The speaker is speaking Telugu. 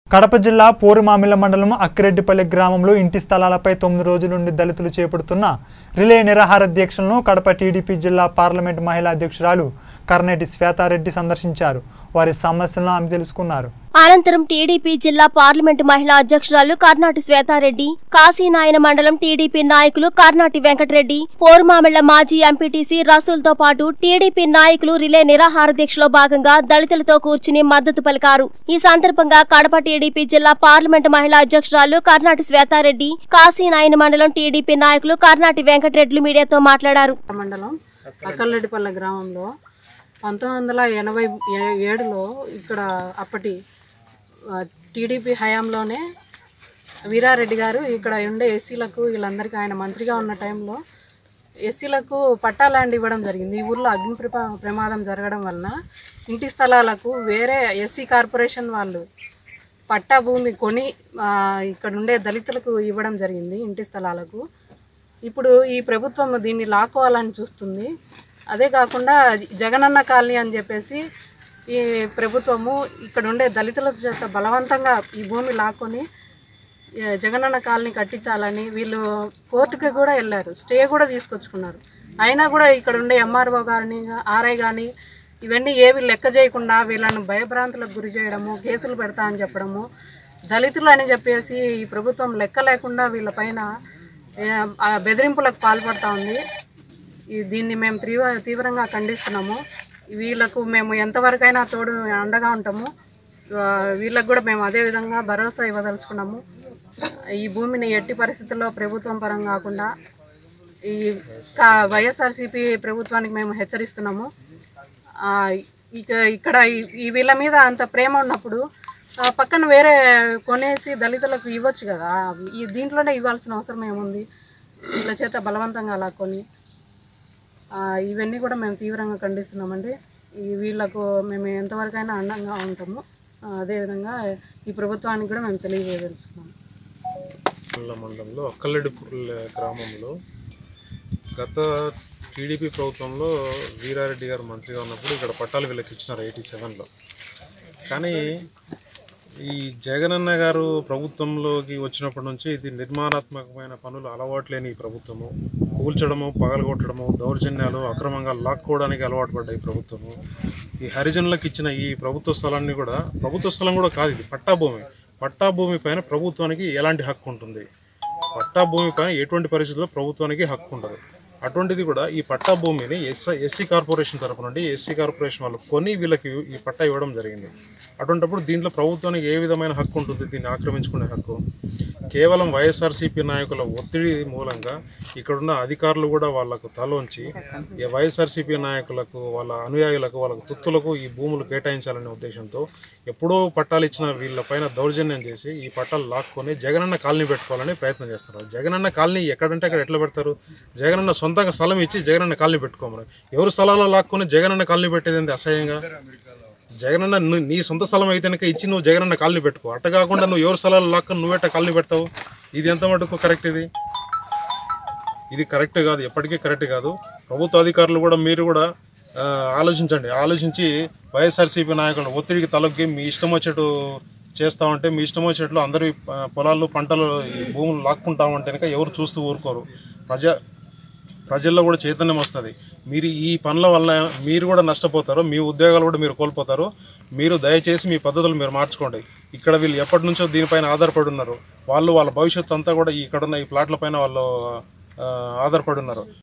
కడప జిల్లా పోరుమామిళ్ళ మండలం అక్కిరెడ్డిపల్లి గ్రామంలో ఇంటి స్థలాలపై తొమ్మిది రోజుల నుండి దళితులు చేపడుతున్న రిలే నిరాహార దీక్షలను కడప టీడీపీ జిల్లా పార్లమెంట్ మహిళా అధ్యక్షురాలు కర్నేటి శ్వేతారెడ్డి సందర్శించారు వారి సమస్యలను ఆమె తెలుసుకున్నారు అనంతరం టీడీపీ జిల్లా పార్లమెంటు మహిళా అధ్యక్షురాలు కర్నాటి శ్వేతారెడ్డి కాశీనాయన మండలం టీడీపీ నాయకులు కర్నాటి వెంకటరెడ్డి పోరుమామిళ్ల మాజీ ఎంపీటీసీ రసూల్తో పాటు టీడీపీ నాయకులు రిలే నిరాహార దీక్షలో భాగంగా దళితులతో కూర్చుని మద్దతు పలికారు ఈ సందర్భంగా కడప టీడీపీ జిల్లా పార్లమెంటు మహిళా అధ్యక్షురాలు కర్నాటి శ్వేతారెడ్డి కాశీనాయన మండలం టీడీపీ నాయకులు కర్నాటి వెంకటరెడ్డి మీడియాతో మాట్లాడారు మండలం అక్కలరెడ్డిపల్లె గ్రామంలో పంతొమ్మిది వందల ఎనభై ఏ- ఏడులో ఇక్కడ అప్పటి ఆ, టీడీపీ హయాంలోనే వీరారెడ్డి గారు ఇక్కడ ఉండే ఎస్సీలకు వీళ్ళందరికీ ఆయన మంత్రిగా ఉన్న టైంలో ఎస్సీలకు పట్టా ల్యాండ్ ఇవ్వడం జరిగింది ఈ ఊర్లో అగ్ని ప్రపా ప్రమాదం జరగడం వలన ఇంటి స్థలాలకు వేరే ఎస్సీ కార్పొరేషన్ వాళ్ళు పట్టా భూమి కొని ఆ, ఇక్కడ ఉండే దళితులకు ఇవ్వడం జరిగింది ఇంటి స్థలాలకు ఇప్పుడు ఈ ప్రభుత్వం దీన్ని లాక్కోవాలని చూస్తుంది అదే కాకుండా జగనన్న కాలనీ అని చెప్పేసి ఈ ప్రభుత్వము ఇక్కడ ఉండే దళితుల చేత బలవంతంగా ఈ భూమి లాక్కొని ఏ, జగనన్న కాలనీ కట్టించాలని వీళ్ళు కోర్టుకి కూడా వెళ్ళారు స్టే కూడా తీసుకొచ్చుకున్నారు అయినా కూడా ఇక్కడ ఉండే ఎంఆర్ఓ గారిని ఆర్ఐ కానీ ఇవన్నీ ఏవి లెక్క చేయకుండా వీళ్ళను భయభ్రాంతులకు గురి చేయడము కేసులు పెడతా అని చెప్పడము దళితులు అని చెప్పేసి ఈ ప్రభుత్వం లెక్క లేకుండా వీళ్ళపైన ఏ, ఆ బెదిరింపులకు పాల్పడతా ఉంది ఈ దీన్ని మేము తీవ్ర తీవ్రంగా ఖండిస్తున్నాము వీళ్ళకు మేము ఎంతవరకైనా తోడు అండగా ఉంటాము ఆ, వీళ్ళకు కూడా మేము అదే విధంగా భరోసా ఇవ్వదలుచుకున్నాము ఈ భూమిని ఎట్టి పరిస్థితుల్లో ప్రభుత్వం పరం కాకుండా ఈ కా- వైఎస్ఆర్సీపీ ప్రభుత్వానికి మేము హెచ్చరిస్తున్నాము ఆ, ఇక ఇక్కడ ఈ- ఈ వీళ్ళ మీద అంత ప్రేమ ఉన్నప్పుడు ఆ, పక్కన వేరే కొనేసి దళితులకు ఇవ్వచ్చు కదా ఈ దీంట్లోనే ఇవ్వాల్సిన అవసరం ఏముంది వీళ్ళ చేత బలవంతంగా అలా కొని ఆ, ఇవన్నీ కూడా మేము తీవ్రంగా ఖండిస్తున్నామండి ఈ వీళ్ళకు మేము ఎంతవరకైనా అండంగా ఉంటాము ఆ, అదేవిధంగా ఈ ప్రభుత్వానికి కూడా మేము తెలియజేయదలుచుకున్నాము మండల మండలంలో అక్కలెడ్డిపల్లి గ్రామంలో గత టీడీపీ ప్రభుత్వంలో వీరారెడ్డి గారు మంత్రిగా ఉన్నప్పుడు ఇక్కడ పట్టాలు వీళ్ళకి ఇచ్చినారు ఎయిటీ సెవెన్లో కానీ ఈ జగనన్న గారు ప్రభుత్వంలోకి వచ్చినప్పటి నుంచి ఇది నిర్మాణాత్మకమైన పనులు అలవాటు లేని ఈ ప్రభుత్వము కూల్చడము పగలగొట్టడము దౌర్జన్యాలు అక్రమంగా లాక్కోవడానికి అలవాటు పడ్డ ఈ ప్రభుత్వము ఈ హరిజనులకు ఇచ్చిన ఈ ప్రభుత్వ స్థలాన్ని కూడా ప్రభుత్వ స్థలం కూడా కాదు ఇది పట్టా భూమి పట్టా భూమి పైన ప్రభుత్వానికి ఎలాంటి హక్కు ఉంటుంది పట్టా భూమి పైన ఎటువంటి పరిస్థితుల్లో ప్రభుత్వానికి హక్కు ఉండదు అటువంటిది కూడా ఈ పట్టా భూమిని ఎస్ఐ ఎస్సీ కార్పొరేషన్ తరపు నుండి ఎస్సీ కార్పొరేషన్ వాళ్ళు కొని వీళ్ళకి ఈ పట్టా ఇవ్వడం జరిగింది అటువంటిప్పుడు దీంట్లో ప్రభుత్వానికి ఏ విధమైన హక్కు ఉంటుంది దీన్ని ఆక్రమించుకునే హక్కు కేవలం వైఎస్ఆర్సీపీ నాయకుల ఒత్తిడి మూలంగా ఇక్కడున్న అధికారులు కూడా వాళ్ళకు తలోంచి ఈ వైఎస్ఆర్సీపీ నాయకులకు వాళ్ళ అనుయాయులకు వాళ్ళకు తుత్తులకు ఈ భూములు కేటాయించాలనే ఉద్దేశంతో ఎప్పుడో పట్టాలు ఇచ్చిన వీళ్ళపైన దౌర్జన్యం చేసి ఈ పట్టాలు లాక్కొని జగనన్న కాలనీ పెట్టుకోవాలని ప్రయత్నం చేస్తున్నారు జగనన్న కాలనీ ఎక్కడంటే అక్కడ ఎట్లా పెడతారు జగనన్న సొంతంగా స్థలం ఇచ్చి జగనన్న కాలనీ పెట్టుకోమని ఎవరు స్థలాల్లో లాక్కొని జగనన్న కాలనీ పెట్టేది ఏంది అసహ్యంగా జగనన్న ను- నీ సొంత స్థలం అయితే కనుక ఇచ్చి నువ్వు జగనన్న కాలనీ పెట్టుకో అట్ట కాకుండా నువ్వు ఎవరి స్థలాలు లాక్కొని నువ్వెట్ట కాలనీ పెడతావు ఇది ఎంత మటుకు కరెక్ట్ ఇది ఇది కరెక్ట్ కాదు ఎప్పటికీ కరెక్ట్ కాదు ప్రభుత్వ అధికారులు కూడా మీరు కూడా ఆ, ఆలోచించండి ఆలోచించి వైఎస్ఆర్సీపీ నాయకులను ఒత్తిడికి తలొగ్గి మీ ఇష్టం వచ్చేట్టు చేస్తా ఉంటే మీ ఇష్టం వచ్చేట్లు అందరి ఆ, పొలాలు పంటలు ఈ భూములు లాక్కుంటా ఉంటే కనుక ఎవరు చూస్తూ ఊరుకోరు ప్రజా ప్రజల్లో కూడా చైతన్యం వస్తుంది మీరు ఈ పనుల వల్ల మీరు కూడా నష్టపోతారు మీ ఉద్యోగాలు కూడా మీరు కోల్పోతారు మీరు దయచేసి మీ పద్ధతులు మీరు మార్చుకోండి ఇక్కడ వీళ్ళు ఎప్పటి నుంచో దీనిపైన ఆధారపడి ఉన్నారు వాళ్ళు వాళ్ళ భవిష్యత్తు అంతా కూడా ఇక్కడున్న ఈ ప్లాట్ల పైన వాళ్ళు ఆ, ఆధారపడి ఉన్నారు